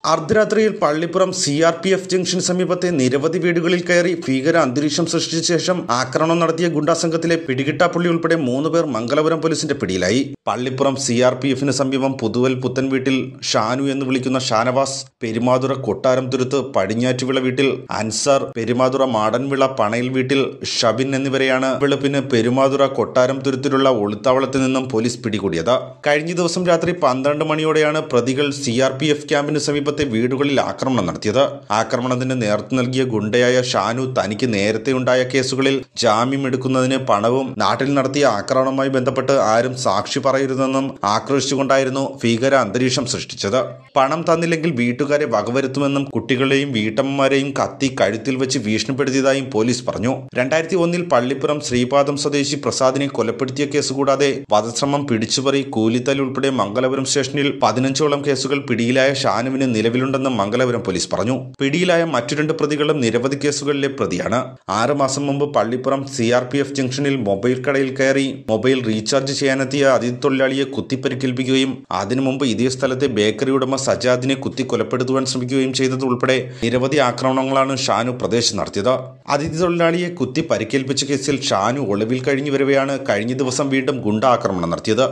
അർദ്ധരാത്രിയിൽ Pallippuram C R P F junction സമീപത്തെ നിരവധി വീടുകളിൽ കയറി ഭീകര അന്തരീക്ഷം സൃഷ്ടിച്ച ശേഷം ആക്രമണം നടത്തിയ ഗുണ്ടാസംഘത്തിലെ പിടികിട്ടാപ്പള്ളി ഉൾപ്പെടെ മൂന്ന് പേർ മംഗലപുരം പോലീസിന്റെ പിടിയിലായി പള്ളിപ്പുറം സി ആർ പി എഫിന് സമീപം പുതുവൽ പുത്തൻ വീട്ടിൽ ഷാനു എന്ന് വിളിക്കുന്ന ഷാനവാസ് പെരുമാതുറ കൊട്ടാരം തുരുത്ത് പടിഞ്ഞാറ്റുവിള വീട്ടിൽ അൻസാർ പെരുമാതുറ മാടൻവിള പണയിൽ വീട്ടിൽ ഷബിൻ എന്നിവരെയാണ് വെളുപ്പിന് പെരുമാതുറ കൊട്ടാരം തുരുത്തിലുള്ള ഒളിത്താവളത്തിൽ നിന്നും പോലീസ് പിടികൂടിയത് കഴിഞ്ഞ ദിവസം രാത്രി പന്ത്രണ്ട് മണിയോടെയാണ് പ്രതികൾ സി ആർ പി എഫ് ക്യാമ്പിന് സമീപത്തെ വീടുകളിൽ ആക്രമണം നടത്തിയത് ആക്രമണത്തിന് നേതൃത്വം നൽകിയ ഗുണ്ടയായ ഷാനു തനിക്ക് നേരത്തെ ഉണ്ടായ കേസുകളിൽ ജാമ്യം എടുക്കുന്നതിന് പണവും നാട്ടിൽ നടത്തിയ ആക്രമണവുമായി ബന്ധപ്പെട്ട് ആരും സാക്ഷി പറയരുതെന്നും ആക്രോശിച്ചുകൊണ്ടായിരുന്നു ഭീകര അന്തരീക്ഷം സൃഷ്ടിച്ചത് പണം തന്നില്ലെങ്കിൽ വീട്ടുകാരെ വകവരുത്തുമെന്നും കുട്ടികളെയും വീട്ടമ്മമാരെയും കത്തി കഴുത്തിൽ വെച്ച് ഭീഷണിപ്പെടുത്തിയതായും പോലീസ് പറഞ്ഞു രണ്ടായിരത്തി ഒന്നിൽ പള്ളിപ്പുറം ശ്രീപാദം സ്വദേശി പ്രസാദിനെ കൊലപ്പെടുത്തിയ കേസ് കൂടാതെ വധശ്രമം പിടിച്ചുപറി കൂലിത്തൽ ഉൾപ്പെടെ മംഗലപുരം സ്റ്റേഷനിൽ പതിനഞ്ചോളം കേസുകൾ പിടിയിലായ ഷാനുവിന് നിലവിലുണ്ടെന്ന് മംഗലപുരം പോലീസ് പറഞ്ഞു പിടിയിലായ മറ്റു രണ്ട് പ്രതികളും നിരവധി കേസുകളിലെ പ്രതിയാണ് ആറ് മാസം മുമ്പ് Pallippuram C R P F ജംഗ്ഷനിൽ മൊബൈൽ കടയിൽ കയറി മൊബൈൽ റീചാർജ് ചെയ്യാനെത്തിയ അതിഥി തൊഴിലാളിയെ കുത്തിപ്പരിക്കേൽപ്പിക്കുകയും അതിനു മുമ്പ് ഇതേ സ്ഥലത്തെ ബേക്കറി ഉടമ സജാദിനെ കുത്തി കൊലപ്പെടുത്തുവാൻ ശ്രമിക്കുകയും ചെയ്തത് ഉൾപ്പെടെ നിരവധി ആക്രമണങ്ങളാണ് ഷാനു പ്രദേശത്ത് നടത്തിയത് അതിഥി തൊഴിലാളിയെ കുത്തി പരിക്കേൽപ്പിച്ച കേസിൽ ഷാനു ഒളിവിൽ കഴിഞ്ഞു വരവെയാണ് കഴിഞ്ഞ ദിവസം വീണ്ടും ഗുണ്ടാക്രമണം നടത്തിയത്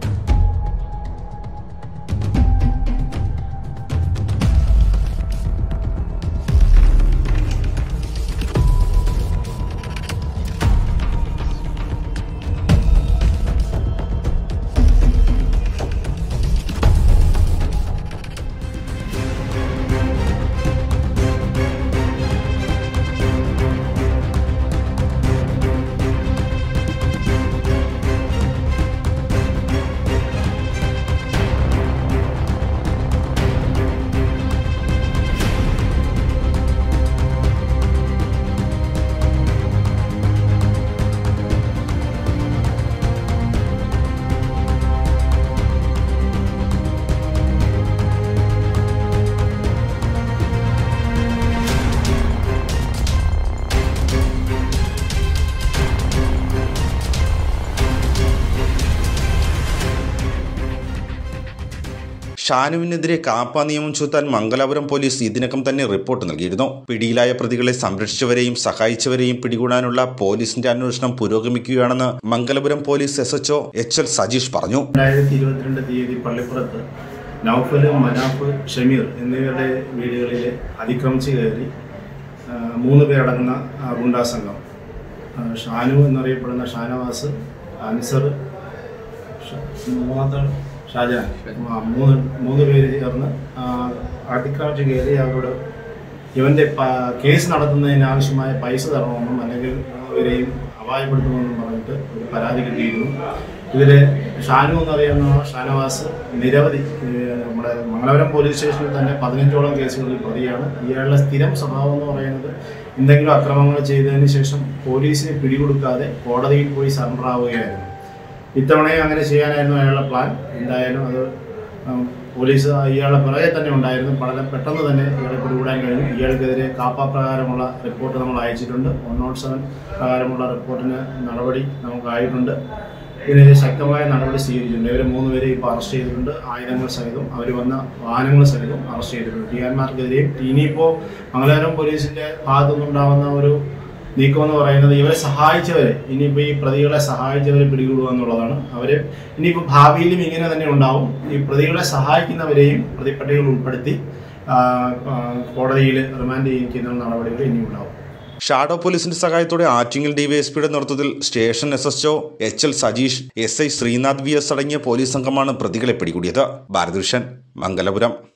ഷാനുവിനെതിരെ കാപ്പ നിയമം ചുത്താൻ മംഗലാപുരം പോലീസ് ഇതിനകം തന്നെ റിപ്പോർട്ട് നൽകിയിരുന്നു പിടിയിലായ പ്രതികളെ സംരക്ഷിച്ചവരെയും സഹായിച്ചവരെയും പിടികൂടാനുള്ള പോലീസിന്റെ അന്വേഷണം പുരോഗമിക്കുകയാണെന്ന് Mangalapuram police S HO H L Sajeesh പറഞ്ഞു രണ്ടായിരത്തി ഇരുപത്തിരണ്ട് തീയതി പള്ളിപ്പുറത്ത് നൗഫൽ മനാഫ് ഷമീർ എന്നിവരുടെ വീടുകളിൽ അതിക്രമിച്ച് കയറി ആ, മൂന്ന് പേരടങ്ങുന്ന ആ, ഗുണ്ടാ സംഘം ആ, ഷാനു എന്നറിയപ്പെടുന്ന ഷാനവാസ് അൻസർ ഷ- മൂന്നാമത്തെ ആൾ ഷാജഹാൻ ആ, മൂന്ന് മൂന്ന് പേര് ചേർന്ന് ആ, അതിക്രമിച്ച് കയറി അവരോട് ഇവൻ്റെ പ- കേസ് നടത്തുന്നതിന് ആവശ്യമായ പൈസ തരണമെന്നും അല്ലെങ്കിൽ ഇവരെയും അപായപ്പെടുത്തുമെന്നും പറഞ്ഞിട്ട് ഒരു പരാതി കിട്ടിയിരുന്നു ഇതില് ഷാനു എന്നറിയുന്ന ഷാനവാസ് നിരവധി ഏഹ്, നമ്മുടെ മംഗലപുരം പോലീസ് സ്റ്റേഷനിൽ തന്നെ പതിനഞ്ചോളം കേസുകളിൽ പ്രതിയാണ് ഇയാളുടെ സ്ഥിരം സ്വഭാവം എന്ന് പറയുന്നത് എന്തെങ്കിലും അക്രമങ്ങൾ ചെയ്തതിന് ശേഷം പോലീസിനെ പിടികൊടുക്കാതെ കോടതിയിൽ പോയി സറണ്ടർ ആവുകയായിരുന്നു ഇത്തവണയും അങ്ങനെ ചെയ്യാനായിരുന്നു അയാളുടെ പ്ലാൻ എന്തായാലും അത് ഉം, പോലീസ് ഇയാളുടെ പിറകെ തന്നെ ഉണ്ടായിരുന്നു വളരെ പെട്ടെന്ന് തന്നെ ഇയാളെ പിടികൂടാൻ കഴിഞ്ഞു ഇയാൾക്കെതിരെ കാപ്പ പ്രകാരമുള്ള റിപ്പോർട്ട് നമ്മൾ അയച്ചിട്ടുണ്ട് വൺ നോട്ട് സെവൻ പ്രകാരമുള്ള റിപ്പോർട്ടിന് നടപടി നമുക്കായിട്ടുണ്ട് ഇതിനെതിരെ ശക്തമായ നടപടി സ്വീകരിച്ചിട്ടുണ്ട് ഇവർ മൂന്ന് പേരെ ഇപ്പോൾ അറസ്റ്റ് ചെയ്തിട്ടുണ്ട് ആയുധങ്ങൾ സഹിതം അവർ വന്ന വാഹനങ്ങൾ സഹിതം അറസ്റ്റ് ചെയ്തിട്ടുണ്ട് ടിയാന്മാർക്കെതിരെയും ഇനിയിപ്പോൾ മംഗലാപുരം പോലീസിൻ്റെ ഭാഗത്തുനിന്നുണ്ടാവുന്ന ഒരു നീക്കം എന്ന് പറയുന്നത് ഇവരെ സഹായിച്ചവരെ ഇനിയിപ്പോൾ ഈ പ്രതികളെ സഹായിച്ചവരെ പിടികൂടുക എന്നുള്ളതാണ് അവര് ഇനിയിപ്പോൾ ഭാവിയിലും ഇങ്ങനെ തന്നെ ഉണ്ടാവും ഈ പ്രതികളെ സഹായിക്കുന്നവരെയും പ്രതിപ്പട്ടികയിൽ ഉൾപ്പെടുത്തി ആ, ആ, കോടതിയിൽ റിമാൻഡ് ചെയ്യിക്കുന്ന നടപടികൾ ഇനി ഉണ്ടാവും ഷാഡോ പോലീസിന്റെ സഹായത്തോടെ ആറ്റിങ്ങൽ ഡിവൈഎസ്പിയുടെ നേതൃത്വത്തിൽ station S S O H L Sajeesh S I Sreenath V S അടങ്ങിയ പോലീസ് സംഘമാണ് പ്രതികളെ പിടികൂടിയത് ഭാരതഭൂഷൺ മംഗലപുരം